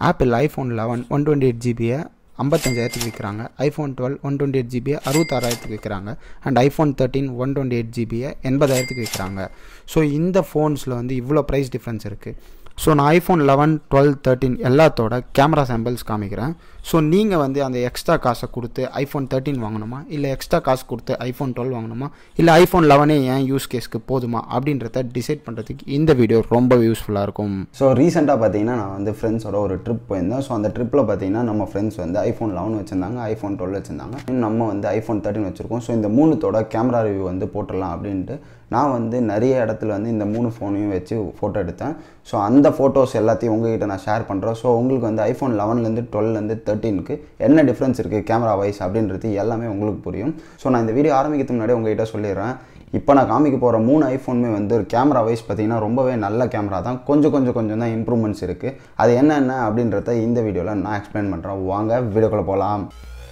apple iPhone eleven one twenty eight ஜிபியை ஐம்பத்தஞ்சாயிரத்துக்கு விற்கிறாங்க iPhone twelve one twenty eight ஜிபியை அறுபத்தாறாயிரத்துக்கு விற்கிறாங்க and iPhone thirteen one twenty eight ஜிபியை எண்பதாயிரத்துக்கு விற்கிறாங்க ஸோ இந்த ஃபோன்ஸில் வந்து இவ்வளோ ப்ரைஸ் டிஃப்ரென்ஸ் இருக்குது ஸோ நான் ஐஃபோன் லெவன் டுவெல் தேர்ட்டின் எல்லாத்தோட கேமரா சாம்பிள்ஸ் காமிக்கிறேன் ஸோ நீங்கள் வந்து அந்த எக்ஸ்ட்ரா காசை கொடுத்து ஐஃபோன் தேர்ட்டின் வாங்கணுமா இல்லை எக்ஸ்ட்ரா காசு கொடுத்து ஐஃபோன் டுவெல் வாங்கணுமா இல்லை ஐஃபோன் லெவனே ஏன் யூஸ் கேஸ்க்கு போதுமா அப்படின்றத டிசைட் பண்ணுறதுக்கு இந்த வீடியோ ரொம்ப யூஸ்ஃபுல்லாக இருக்கும் ஸோ ரீசெண்டாக பார்த்தீங்கன்னா நான் வந்து ஃப்ரெண்ட்ஸோட ஒரு ட்ரிப் போயிருந்தேன் ஸோ அந்த ட்ரிப்பில் பார்த்தீங்கன்னா நம்ம ஃப்ரெண்ட்ஸ் வந்து ஐஃபோன் லெவன் வச்சிருந்தாங்க ஐஃபோன் டுவெல் வச்சிருந்தாங்க இன்னும் நம்ம வந்து ஐஃபோன் தேர்ட்டின் வச்சிருக்கோம் ஸோ இந்த மூணுத்தோட கேமரா ரிவ்யூ வந்து போட்டுடலாம் அப்படின்ட்டு நான் வந்து நிறைய இடத்துல வந்து இந்த மூணு ஃபோனையும் வச்சு ஃபோட்டோ எடுத்தேன் ஸோ அந்த ஃபோட்டோஸ் எல்லாத்தையும் உங்ககிட்ட நான் ஷேர் பண்ணுறேன் ஸோ உங்களுக்கு வந்து ஐஃபோன் லெவன்லேருந்து டுவெல்லேருந்து தேர்ட்டீனுக்கு என்ன டிஃப்ரென்ஸ் இருக்குது கேமரா வைஸ் அப்படின்றது எல்லாமே உங்களுக்கு புரியும் ஸோ நான் இந்த வீடியோ ஆரம்பிக்கிறதுக்கு முன்னாடி உங்ககிட்ட சொல்லிடுறேன் இப்போ நான் காமிக்க போகிற மூணு ஐஃபோனுமே வந்து ஒரு கேமரா வைஸ் பார்த்தீங்கன்னா ரொம்பவே நல்ல கேமரா தான் கொஞ்சம் கொஞ்சம் கொஞ்சம் தான் இம்ப்ரூவ்மெண்ட்ஸ் இருக்குது அது என்னென்ன அப்படின்றத இந்த வீடியோவில் நான் எக்ஸ்பிளைன் பண்ணுறேன் வாங்க வீடியோக்குள்ளே போகலாம்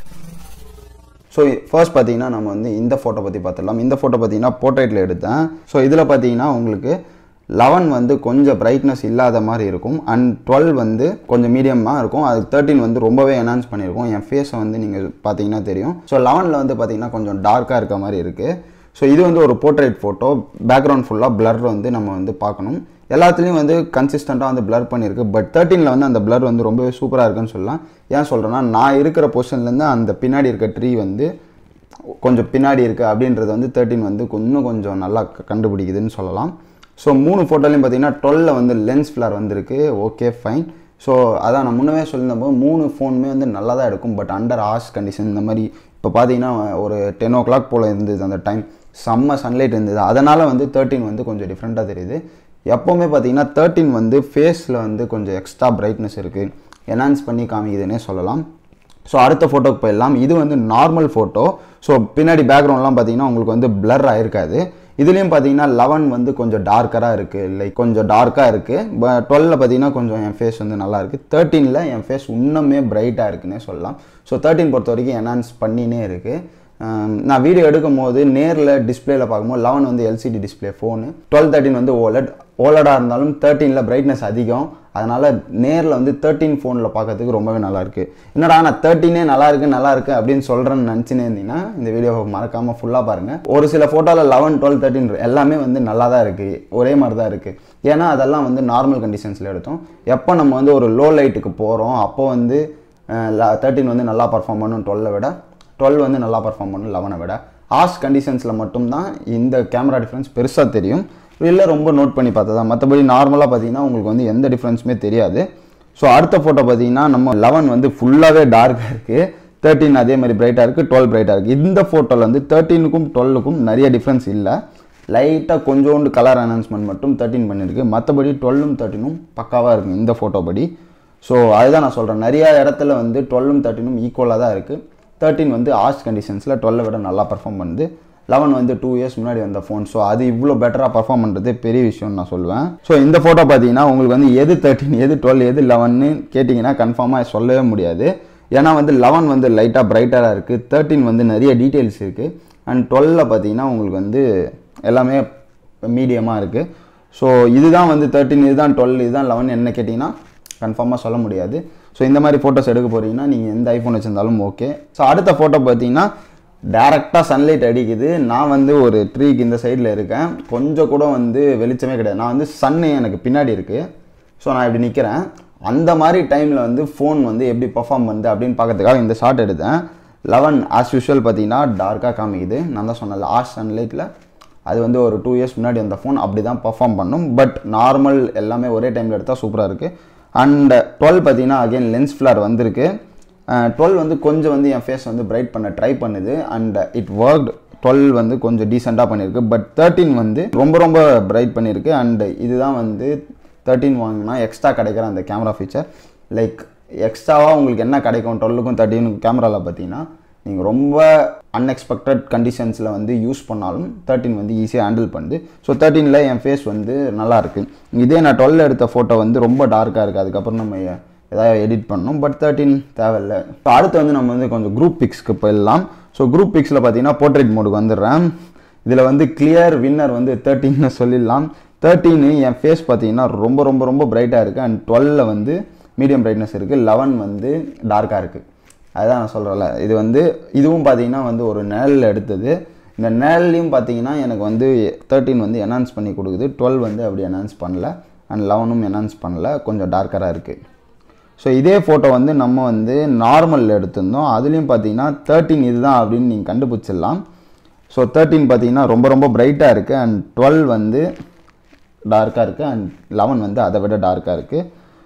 ஸோ ஃபர்ஸ்ட் பார்த்தீங்கன்னா நம்ம வந்து இந்த ஃபோட்டோ பற்றி பார்த்துடலாம் இந்த ஃபோட்டோ பார்த்தீங்கன்னா போர்ட்ரேட்டில் எடுத்தேன் ஸோ இதில் பார்த்தீங்கன்னா உங்களுக்கு லெவன் வந்து கொஞ்சம் பிரைட்னஸ் இல்லாத மாதிரி இருக்கும் அண்ட் டுவெல் வந்து கொஞ்சம் மீடியமாக இருக்கும் அது தேர்ட்டின் வந்து ரொம்பவே என்ஹான்ஸ் பண்ணியிருக்கும் என் ஃபேஸை வந்து நீங்கள் பார்த்தீங்கன்னா தெரியும் ஸோ லெவனில் வந்து பார்த்தீங்கன்னா கொஞ்சம் டார்க்காக இருக்க மாதிரி இருக்குது ஸோ இது வந்து ஒரு போர்ட்ரேட் ஃபோட்டோ பேக்ரவுண்ட் ஃபுல்லாக பிளர் வந்து நம்ம வந்து பார்க்கணும் எல்லாத்துலேயும் வந்து கன்சிஸ்டண்ட்டாக வந்து பிளர் பண்ணியிருக்கு பட் தேர்ட்டீனில் வந்து அந்த பிளர் வந்து ரொம்பவே சூப்பராக இருக்குன்னு சொல்லலாம் ஏன் சொல்கிறேன்னா நான் இருக்கிற பொசிஷன்லேருந்து அந்த பின்னாடி இருக்க ட்ரீ வந்து கொஞ்சம் பின்னாடி இருக்குது அப்படின்றது வந்து தேர்ட்டின் வந்து இன்னும் கொஞ்சம் நல்லா கண்டுபிடிக்குதுன்னு சொல்லலாம் ஸோ மூணு ஃபோட்டோலையும் பார்த்தீங்கன்னா டுவெல்ல வந்து லென்ஸ் ஃப்ளார் வந்திருக்கு ஓகே ஃபைன் ஸோ அதான் நான் முன்னவே சொல்லியிருந்தப்போ மூணு ஃபோனுமே வந்து நல்லா தான் எடுக்கும் பட் அண்டர் ஆஷ் கண்டிஷன் இந்த மாதிரி இப்போ பார்த்தீங்கன்னா ஒரு டென் ஓ கிளாக் போல் இருந்தது அந்த டைம் செம்ம சன்லைட் இருந்தது அதனால் வந்து தேர்ட்டின் வந்து கொஞ்சம் டிஃப்ரெண்ட்டாக தெரியுது எப்போவுமே பார்த்தீங்கன்னா தேர்ட்டின் வந்து ஃபேஸில் வந்து கொஞ்சம் எக்ஸ்ட்ரா பிரைட்னஸ் இருக்குது என்ஹான்ஸ் பண்ணி காமிக்குதுன்னே சொல்லலாம் ஸோ அடுத்த ஃபோட்டோக்கு போயிடலாம் இது வந்து நார்மல் ஃபோட்டோ ஸோ பின்னாடி பேக்ரவுண்ட்லாம் பார்த்தீங்கன்னா உங்களுக்கு வந்து பிளர் ஆயிருக்காது இதுலேயும் பார்த்தீங்கன்னா லெவன் வந்து கொஞ்சம் டார்க்கராக இருக்குது லைக் கொஞ்சம் டார்க்காக இருக்குது டுவெலில் பார்த்தீங்கன்னா கொஞ்சம் என் ஃபேஸ் வந்து நல்லா இருக்குது தேர்ட்டீனில் என் ஃபேஸ் இன்னுமே பிரைட்டாக இருக்குன்னே சொல்லலாம் ஸோ தேர்ட்டின் பொறுத்த வரைக்கும் என்ஹான்ஸ் பண்ணினே இருக்குது நான் வீடியோ எடுக்கும் போது நேரில் டிஸ்பிளேல பார்க்கும்போது லெவன் வந்து LCD display phone twelve thirteen வந்து ஓலட் ஓலடாக இருந்தாலும் தேர்ட்டீனில் பிரைட்னஸ் அதிகம் அதனால் நேரில் வந்து தேர்ட்டின் ஃபோனில் பார்க்கறதுக்கு ரொம்பவே நல்லா இருக்குது என்னடா நான் தேர்ட்டினே நல்லா இருக்கு நல்லா இருக்கு அப்படின்னு சொல்கிறேன்னு நினச்சினே இருந்தீங்கன்னா இந்த வீடியோவை மறக்காமல் ஃபுல்லாக பாருங்கள் ஒரு சில ஃபோட்டோவில் லெவன் டுவெல் தேர்ட்டின் எல்லாமே வந்து நல்லா தான் இருக்குது ஒரே மாதிரி தான் இருக்குது ஏன்னா அதெல்லாம் வந்து நார்மல் கண்டிஷன்ஸில் எடுத்தோம் எப்போ நம்ம வந்து ஒரு லோ லைட்டுக்கு போகிறோம் அப்போ வந்து தேர்ட்டின் வந்து நல்லா பர்ஃபார்ம் பண்ணும் டுவெல்லை விட டுவெல் வந்து நல்லா பர்ஃபார்ம் பண்ணும் லெவனை விட ஆஸ் கண்டிஷன்ஸில் மட்டும்தான் இந்த கேமரா டிஃப்ரென்ஸ் பெருசாக தெரியும் இல்லை ரொம்ப நோட் பண்ணி பார்த்ததா மற்றபடி நார்மலாக பார்த்தீங்கன்னா உங்களுக்கு வந்து எந்த டிஃப்ரென்ஸுமே தெரியாது ஸோ அடுத்த ஃபோட்டோ பார்த்தீங்கன்னா நம்ம லெவன் வந்து ஃபுல்லாகவே டார்க்காக இருக்குது தேர்ட்டின் அதே மாதிரி பிரைட்டாக இருக்குது டுவெல் பிரைட்டாக இருக்குது இந்த ஃபோட்டோவில் வந்து தேர்ட்டீனுக்கும் டுவெல்லுக்கும் நிறைய டிஃப்ரென்ஸ் இல்லை லைட்டாக கொஞ்சோண்டு கலர் அனௌன்ஸ்மெண்ட் மட்டும் தேர்ட்டின் பண்ணியிருக்கு மற்றபடி டுவெல்லும் தேர்ட்டினும் பக்காவாக இருக்கும் இந்த ஃபோட்டோ படி ஸோ அதுதான் நான் சொல்கிறேன் நிறைய இடத்துல வந்து டுவெல்லும் தேர்ட்டினும் ஈக்குவலாக தான் இருக்குது தேர்ட்டின் வந்து ஆர்ட்ஸ் கண்டிஷன்ஸில் டுவெல்லை விட நல்லா பர்ஃபார்ம் பண்ணுது லெவன் வந்து டூ இயர்ஸ் முன்னாடி வந்த ஃபோன் ஸோ அது இவ்வளோ பெட்டராக பர்ஃபார்ம் பண்ணுறது பெரிய விஷயம்னு நான் சொல்லுவேன் ஸோ இந்த ஃபோட்டோ பார்த்தீங்கன்னா உங்களுக்கு வந்து எது தேர்ட்டின் எது டுவெல் எது லெவன்னு கேட்டிங்கன்னா கன்ஃபார்மாக சொல்லவே முடியாது ஏன்னா வந்து லெவன் வந்து லைட்டாக பிரைட்டராக இருக்குது தேர்ட்டின் வந்து நிறைய டீட்டெயில்ஸ் இருக்குது அண்ட் டுவெல்ல பார்த்தீங்கன்னா உங்களுக்கு வந்து எல்லாமே மீடியமாக இருக்குது ஸோ இதுதான் வந்து தேர்ட்டின் இதுதான் டுவெல் இதுதான் லெவன் என்ன கேட்டிங்கன்னா கன்ஃபார்மாக சொல்ல முடியாது ஸோ இந்த மாதிரி ஃபோட்டோஸ் எடுக்க போகிறீங்கன்னா நீங்கள் எந்த ஐஃபோன் வச்சிருந்தாலும் ஓகே ஸோ அடுத்த ஃபோட்டோ பார்த்தீங்கன்னா டேரெக்டாக சன்லைட் அடிக்குது நான் வந்து ஒரு ட்ரீக்கு இந்த சைடில் இருக்கேன் கொஞ்சம் கூட வந்து வெளிச்சமே கிடையாது நான் வந்து சன்னு எனக்கு பின்னாடி இருக்குது ஸோ நான் இப்படி நிற்கிறேன் அந்த மாதிரி டைமில் வந்து ஃபோன் வந்து எப்படி பர்ஃபார்ம் பண்ணுது அப்படின்னு பார்க்கறதுக்காக இந்த ஷாட் எடுத்தேன் லெவன் ஆஸ் யூஷுவல் பார்த்தீங்கன்னா டார்க்காக காமிக்குது நான் தான் சொன்னேன் ஆஷ் சன்லைட்டில் அது வந்து ஒரு டூ இயர்ஸ் முன்னாடி அந்த ஃபோன் அப்படி தான் பர்ஃபார்ம் பண்ணும் பட் நார்மல் எல்லாமே ஒரே டைமில் எடுத்தால் சூப்பராக இருக்குது அண்ட் டுவெல் பார்த்தீங்கன்னா அகைன் லென்ஸ் ஃப்ளார் வந்திருக்கு டுவெல் வந்து கொஞ்சம் வந்து என் ஃபேஸ் வந்து பிரைட் பண்ண ட்ரை பண்ணுது அண்ட் இட் ஒர்க்ட் டுவெல் வந்து கொஞ்சம் டீசெண்டாக பண்ணியிருக்கு பட் தேர்ட்டின் வந்து ரொம்ப ரொம்ப பிரைட் பண்ணியிருக்கு அண்ட் இதுதான் வந்து தேர்ட்டின் வாங்கினா எக்ஸ்ட்ரா கிடைக்கிற அந்த கேமரா ஃபீச்சர் லைக் எக்ஸ்ட்ராவாக உங்களுக்கு என்ன கிடைக்கும் டுவெல்லுக்கும் தேர்ட்டினுக்கும் கேமராவில் பார்த்தீங்கன்னா நீங்கள் ரொம்ப அன்எக்ஸ்பெக்டட் கண்டிஷன்ஸில் வந்து யூஸ் பண்ணாலும் தேர்ட்டின் வந்து ஈஸியாக ஹேண்டில் பண்ணுது ஸோ தேர்ட்டீனில் என் ஃபேஸ் வந்து நல்லா இருக்குது இதே நான் டுவெல் எடுத்த ஃபோட்டோ வந்து ரொம்ப டார்க்காக இருக்குது அதுக்கப்புறம் நம்ம ஏதாவது எடிட் பண்ணணும் பட் தேர்ட்டின் தேவையில்லை ஸோ அடுத்து வந்து நம்ம வந்து கொஞ்சம் குரூப் பிக்ஸ்க்கு போயிடலாம் ஸோ குரூப் பிக்ஸில் பார்த்தீங்கன்னா போர்ட்ரேட் மோடுக்கு வந்துடுறேன் இதில் வந்து கிளியர் வின்னர் வந்து தேர்ட்டின்னு சொல்லிடலாம் தேர்ட்டீனு என் ஃபேஸ் பார்த்தீங்கன்னா ரொம்ப ரொம்ப ரொம்ப பிரைட்டாக இருக்குது அண்ட் டுவெல்ல வந்து மீடியம் பிரைட்னஸ் இருக்குது லெவன் வந்து டார்க்காக இருக்குது அதுதான் நான் சொல்கிறேன்ல இது வந்து இதுவும் பார்த்தீங்கன்னா வந்து ஒரு நிழலில் எடுத்தது இந்த நிழல்லையும் பார்த்தீங்கன்னா எனக்கு வந்து தேர்ட்டின் வந்து என்ஹான்ஸ் பண்ணி கொடுக்குது டுவெல் வந்து அப்படி என்ஹான்ஸ் பண்ணல அண்ட் லெவனும் என்ஹான்ஸ் பண்ணல கொஞ்சம் டார்க்கராக இருக்குது ஸோ இதே ஃபோட்டோ வந்து நம்ம வந்து நார்மலில் எடுத்திருந்தோம் அதுலேயும் பார்த்தீங்கன்னா தேர்ட்டின் இதுதான் அப்படின்னு நீங்கள் கண்டுபிடிச்சிடலாம் ஸோ தேர்ட்டின் பார்த்தீங்கன்னா ரொம்ப ரொம்ப பிரைட்டாக இருக்குது அண்ட் டுவெல் வந்து டார்க்காக இருக்குது அண்ட் லெவன் வந்து அதை விட டார்க்காக இருக்குது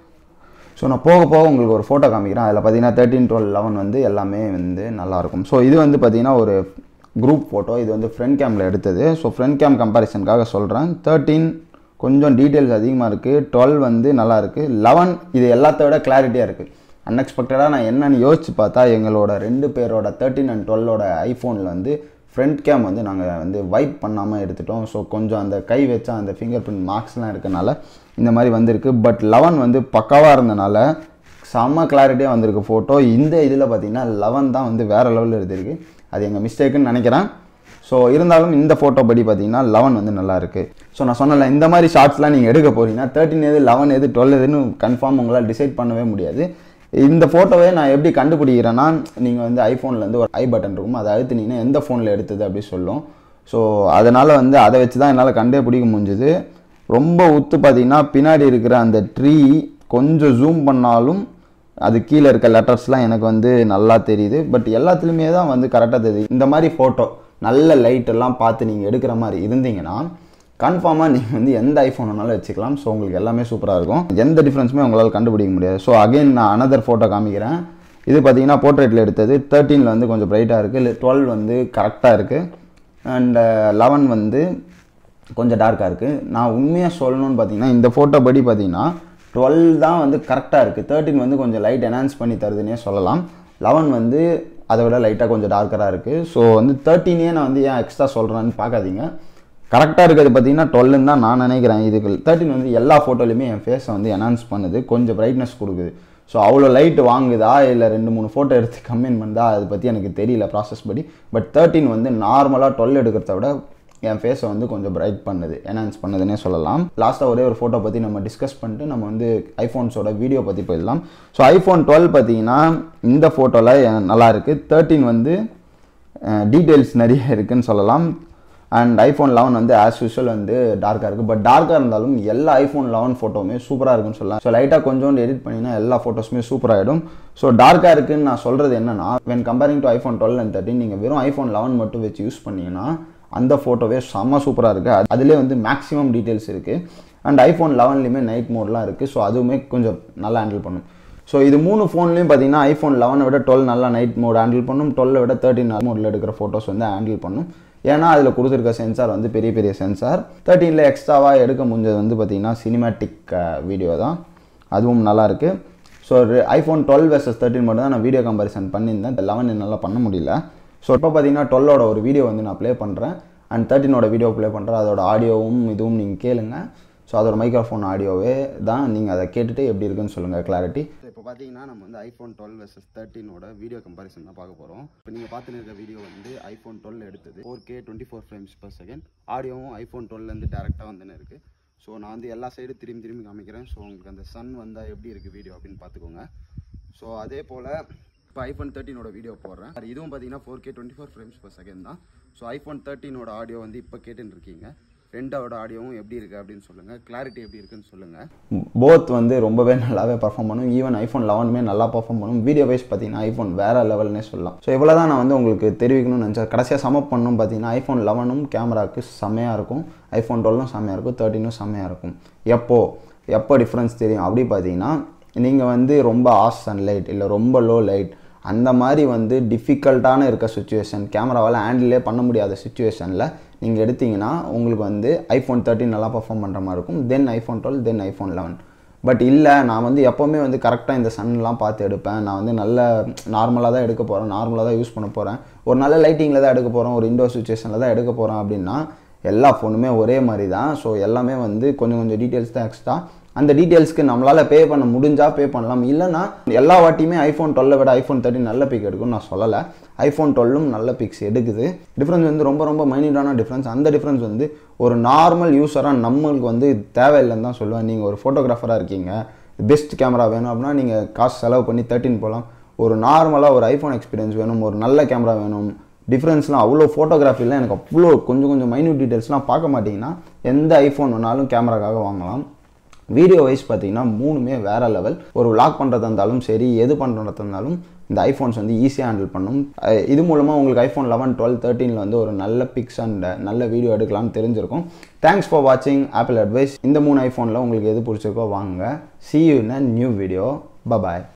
ஸோ நான் போக போக உங்களுக்கு ஒரு ஃபோட்டோ காமிக்கிறேன் அதில் பார்த்தீங்கன்னா தேர்ட்டின் டுவெல் லெவன் வந்து எல்லாமே வந்து நல்லாயிருக்கும் ஸோ இது வந்து பார்த்தீங்கன்னா ஒரு குரூப் ஃபோட்டோ இது வந்து ஃப்ரண்ட் கேமில் எடுத்தது ஸோ ஃப்ரண்ட் கேம் கம்பேரிசனுக்காக சொல்கிறேன் தேர்ட்டீன் கொஞ்சம் டீட்டெயில்ஸ் அதிகமாக இருக்குது டுவெல் வந்து நல்லா இருக்குது லெவன் இது எல்லாத்த விட கிளாரிட்டியாக இருக்குது அன்எக்ஸ்பெக்டடாக நான் என்னென்னு யோசிச்சு பார்த்தா எங்களோட ரெண்டு பேரோட தேர்ட்டின் அண்ட் டுவெல்லோட ஐஃபோனில் வந்து ஃப்ரண்ட் கேம் வந்து நாங்கள் வந்து வைப் பண்ணாமல் எடுத்துட்டோம் ஸோ கொஞ்சம் அந்த கை வச்சா அந்த ஃபிங்கர் பிரிண்ட் மார்க்ஸ்லாம் இருக்கனால இந்த மாதிரி வந்திருக்கு பட் லெவன் வந்து பக்காவாக இருந்தனால செம்ம கிளாரிட்டியாக வந்திருக்கு ஃபோட்டோ இந்த இதில் பார்த்தீங்கன்னா லெவன் தான் வந்து வேறு லெவலில் எடுத்திருக்கு அது எங்கள் மிஸ்டேக்குன்னு நினைக்கிறேன் ஸோ இருந்தாலும் இந்த ஃபோட்டோ படி பார்த்தீங்கன்னா லெவன் வந்து நல்லா இருக்குது ஸோ நான் சொன்னல இந்த மாதிரி ஷார்ட்ஸ்லாம் நீங்கள் எடுக்க போகிறீங்கன்னா தேர்ட்டின் எது லெவன் எது டுவெல் எதுன்னு கன்ஃபார்ம் உங்களால் டிசைட் பண்ணவே முடியாது இந்த ஃபோட்டோவே நான் எப்படி கண்டுபிடிக்கிறேன்னா நீங்கள் வந்து ஐஃபோனில் ஒரு ஐ பட்டன் இருக்கும் அதை அழுத்தினீங்கன்னா எந்த ஃபோனில் எடுத்தது அப்படி சொல்லும் ஸோ அதனால் வந்து அதை வச்சு தான் என்னால் கண்டே பிடிக்க முடிஞ்சுது ரொம்ப உத்து பார்த்தீங்கன்னா பின்னாடி இருக்கிற அந்த ட்ரீ கொஞ்சம் ஜூம் பண்ணாலும் அது கீழே இருக்க லெட்டர்ஸ்லாம் எனக்கு வந்து நல்லா தெரியுது பட் எல்லாத்துலேயுமே தான் வந்து கரெக்டாக தெரியுது இந்த மாதிரி ஃபோட்டோ நல்ல லைட் எல்லாம் பார்த்து நீங்கள் எடுக்கிற மாதிரி இருந்தீங்கன்னா கன்ஃபார்மாக நீங்கள் வந்து எந்த ஐஃபோன் வேணாலும் வச்சுக்கலாம் ஸோ உங்களுக்கு எல்லாமே சூப்பராக இருக்கும் எந்த டிஃப்ரென்ஸுமே உங்களால் கண்டுபிடிக்க முடியாது ஸோ அகைன் நான் அனதர் ஃபோட்டோ காமிக்கிறேன் இது பார்த்தீங்கன்னா போர்ட்ரேட்டில் எடுத்தது தேர்ட்டீனில் வந்து கொஞ்சம் பிரைட்டாக இருக்குது டுவெல் வந்து கரெக்டாக இருக்குது அண்ட் லெவன் வந்து கொஞ்சம் டார்க்காக இருக்குது நான் உண்மையாக சொல்லணும்னு பார்த்தீங்கன்னா இந்த ஃபோட்டோ படி பார்த்தீங்கன்னா டுவெல் தான் வந்து கரெக்டாக இருக்குது தேர்ட்டின் வந்து கொஞ்சம் லைட் என்ஹான்ஸ் பண்ணி தருதுன்னே சொல்லலாம் லெவன் வந்து அதை விட லைட்டாக கொஞ்சம் டார்க்கராக இருக்குது ஸோ வந்து தேர்ட்டினே நான் வந்து ஏன் எக்ஸ்ட்ரா சொல்கிறேன்னு பார்க்காதீங்க கரெக்டாக இருக்கிறது பார்த்தீங்கன்னா டுவெல்லுன்னு தான் நான் நினைக்கிறேன் இதுக்கு தேர்ட்டின் வந்து எல்லா ஃபோட்டோலையுமே என் ஃபேஸை வந்து என்ஹான்ஸ் பண்ணுது கொஞ்சம் பிரைட்னஸ் கொடுக்குது ஸோ அவ்வளோ லைட் வாங்குதா இல்லை ரெண்டு மூணு ஃபோட்டோ எடுத்து கம்மின் பண்ணுதா அதை பற்றி எனக்கு தெரியல ப்ராசஸ் படி பட் தேர்ட்டின் வந்து நார்மலாக டுவெல் எடுக்கிறத விட என் ஃபேஸை வந்து கொஞ்சம் பிரைட் பண்ணுது என்ஹான்ஸ் பண்ணுதுன்னே சொல்லலாம் லாஸ்ட்டாக ஒரே ஒரு ஃபோட்டோ பற்றி நம்ம டிஸ்கஸ் பண்ணிட்டு நம்ம வந்து ஐஃபோன்ஸோட வீடியோ பற்றி போயிடலாம் ஸோ ஐஃபோன் டுவெல் பார்த்தீங்கன்னா இந்த ஃபோட்டோவில் நல்லா இருக்குது தேர்ட்டின் வந்து டீட்டெயில்ஸ் நிறைய இருக்குன்னு சொல்லலாம் அண்ட் ஐஃபோன் லெவன் வந்து ஆஸ் யூஷுவல் வந்து டார்க்காக இருக்குது பட் டார்க்காக இருந்தாலும் எல்லா ஐஃபோன் லெவன் ஃபோட்டோவுமே சூப்பராக இருக்குன்னு சொல்லலாம் ஸோ லைட்டாக கொஞ்சோண்டு எடிட் பண்ணிங்கன்னா எல்லா ஃபோட்டோஸுமே சூப்பராகிடும் ஸோ டார்க்காக இருக்குன்னு நான் சொல்கிறது என்னன்னா when comparing to iPhone twelve and thirteen நீங்கள் வெறும் ஐஃபோன் லெவன் மட்டும் வச்சு யூஸ் பண்ணீங்கன்னா அந்த ஃபோட்டோவே செம்ம சூப்பராக இருக்குது அதிலே வந்து மேக்ஸிமம் டீட்டெயில்ஸ் இருக்குது அண்ட் ஐஃபோன் லெவன்லேயுமே நைட் மோட்லாம் இருக்குது ஸோ அதுவுமே கொஞ்சம் நல்லா ஹேண்டில் பண்ணும் ஸோ இது மூணு ஃபோன்லேயும் பார்த்தீங்கன்னா ஐஃபோன் லெவனை விட டுவெல் நல்லா நைட் மோட் ஹேண்டில் பண்ணும் டுவெல்லை விட தேர்ட்டின் மோடில் எடுக்கிற ஃபோட்டோஸ் வந்து ஹேண்டில் பண்ணும் ஏன்னா அதில் கொடுத்துருக்க சென்சார் வந்து பெரிய பெரிய சென்சார் தேர்ட்டீனில் எக்ஸ்ட்ராவாக எடுக்க முடிஞ்சது வந்து பார்த்திங்கன்னா சினிமேட்டிக் வீடியோ தான் அதுவும் நல்லா இருக்குது so iPhone twelve versus thirteen மட்டும் தான் நான் வீடியோ கம்பேரிசன் பண்ணியிருந்தேன் இந்த லெவன் என்னால் பண்ண முடியல ஸோ இப்போ பார்த்தீங்கன்னா டுவெல்லோட ஒரு வீடியோ வந்து நான் ப்ளே பண்ணுறேன் அண்ட் தேர்ட்டினோட வீடியோ ப்ளே பண்ணுறேன் அதோட ஆடியோவும் இதுவும் நீங்கள் கேளுங்க ஸோ அதோட மைக்ரோஃபோன் ஆடியோவே தான் நீங்கள் அதை கேட்டுட்டு எப்படி இருக்குன்னு சொல்லுங்கள் கிளாரிட்டி இப்போ பார்த்தீங்கன்னா நம்ம வந்து ஐஃபோன் டுவெல் வெர்சஸ் தேர்ட்டினோட வீடியோ கம்பேரிசன் தான் பார்க்க போகிறோம் இப்போ நீங்கள் பார்த்துன்னு இருக்க வீடியோ வந்து ஐஃபோன் டுவெல் எடுத்தது four K twenty four frames per second ஆடியோவும் ஐஃபோன் டுவெல்லேருந்து டேரெக்டாக வந்துன்னு இருக்குது ஸோ நான் வந்து எல்லா சைடு திரும்பி திரும்பி காமிக்கிறேன் ஸோ உங்களுக்கு அந்த சன் வந்தால் எப்படி இருக்குது வீடியோ அப்படின்னு பார்த்துக்கோங்க ஸோ அதே போல் இப்போ ஐஃபோன் தேர்ட்டினோட வீடியோ போடுறேன் இதுவும் பார்த்தீங்கன்னா four K twenty four frames per second தான் ஸோ ஐஃபோன் தேர்ட்டினோட ஆடியோ வந்து இப்போ கேட்டுன்னு இருக்கீங்க ரெண்டாவோட ஆடியோவும் எப்படி இருக்குது அப்படின்னு சொல்லுங்கள் கிளாரிட்டி எப்படி இருக்குன்னு சொல்லுங்கள் போத் வந்து ரொம்பவே நல்லாவே பர்ஃபார்ம் பண்ணும் ஈவன் ஐஃபோன் லெவனுமே நல்லா பர்ஃபார்ம் பண்ணும் வீடியோ வைஸ் பார்த்தீங்கன்னா ஐஃபோன் வேறு லெவல்னே சொல்லலாம் ஸோ இவ்வளோ தான் நான் வந்து உங்களுக்கு தெரிவிக்கணும்னு நினச்சேன் கடைசியாக சமப் பண்ணணும் பார்த்தீங்கன்னா ஐஃபோன் லெவனும் கேமராவுக்கு செம்மையாக இருக்கும் ஐஃபோன் டுவெல்லும் செம்மையாக இருக்கும் தேர்ட்டினும் செம்மையாக இருக்கும் எப்போ எப்போ டிஃப்ரென்ஸ் தெரியும் அப்படி பார்த்தீங்கன்னா நீங்கள் வந்து ரொம்ப ஆஸ் சன்லைட் இல்லை ரொம்ப லோ லைட் அந்த மாதிரி வந்து டிஃபிகல்ட்டான இருக்க சுச்சுவேஷன் கேமராவால் ஹேண்டிலே பண்ண முடியாத சுச்சுவேஷனில் நீங்கள் எடுத்தீங்கன்னா உங்களுக்கு வந்து ஐஃபோன் தேர்ட்டின் நல்லா பர்ஃபார்ம் பண்ணுற மாதிரி இருக்கும் then iPhone twelve then iPhone eleven but இல்லை நான் வந்து எப்போவுமே வந்து கரெக்டாக இந்த சன்லாம் பார்த்து எடுப்பேன் நான் வந்து நல்ல நார்மலாக தான் எடுக்க போகிறேன் நார்மலாக தான் யூஸ் பண்ண போகிறேன் ஒரு நல்ல லைட்டிங்கில் தான் எடுக்க போகிறோம் ஒரு இண்டோர் சுச்சுவேஷனில் தான் எடுக்க போகிறோம் அப்படின்னா எல்லா ஃபோனுமே ஒரே மாதிரி தான் ஸோ எல்லாமே வந்து கொஞ்சம் கொஞ்சம் டீட்டெயில்ஸ் தான் எக்ஸ்ட்ரா அந்த டீட்டெயில்ஸ்க்கு நம்மளால் பே பண்ண முடிஞ்சால் பே பண்ணலாம் இல்லைனா எல்லா வாட்டியுமே ஐஃபோன் டுவெல்லை விட ஐஃபோன் தேர்ட்டின் நல்ல பிக் எடுக்கும்னு நான் சொல்லலை ஐஃபோன் டுவெல்லும் நல்ல பிக்ஸ் எடுக்குது டிஃப்ரென்ஸ் வந்து ரொம்ப ரொம்ப மைனியூட்டான டிஃப்ரென்ஸ் அந்த டிஃப்ரென்ஸ் வந்து ஒரு நார்மல் யூஸராக நம்மளுக்கு வந்து தேவையில்லைன்னு தான் சொல்லுவேன் நீங்கள் ஒரு ஃபோட்டோகிராஃபராக இருக்கீங்க பெஸ்ட் கேமரா வேணும் அப்படின்னா நீங்கள் காசு செலவு பண்ணி தேர்ட்டின் போகலாம் ஒரு நார்மலாக ஒரு ஐஃபோன் எக்ஸ்பீரியன்ஸ் வேணும் ஒரு நல்ல கேமரா வேணும் டிஃப்ரென்ஸ்லாம் அவ்வளோ ஃபோட்டோகிராஃபிலாம் எனக்கு அவ்வளோ கொஞ்சம் கொஞ்சம் மைன்யூட் டீட்டெயில்ஸ்லாம் பார்க்க மாட்டிங்கன்னா எந்த ஐஃபோன் வேணாலும் கேமராக்காக வாங்கலாம் வீடியோ வைஸ் பார்த்தீங்கன்னா மூணுமே வேற லெவல் ஒரு vlog பண்ணுறதா இருந்தாலும் சரி எது பண்ணுறதா இருந்தாலும் இந்த ஐஃபோன்ஸ் வந்து ஈஸியாக ஹேண்டில் பண்ணும் அஹ் இது மூலமாக உங்களுக்கு ஐஃபோன் லெவன் டுவெல் தேர்ட்டீனில் வந்து ஒரு நல்ல பிக்ஸ் அண்ட் நல்ல வீடியோ எடுக்கலாம்னு தெரிஞ்சிருக்கும் தேங்க்ஸ் ஃபார் வாட்சிங் ஆப்பிள் அட்வைஸ் இந்த மூணு ஐஃபோனில் உங்களுக்கு எது பிடிச்சிருக்கோ வாங்க see you in a new video bye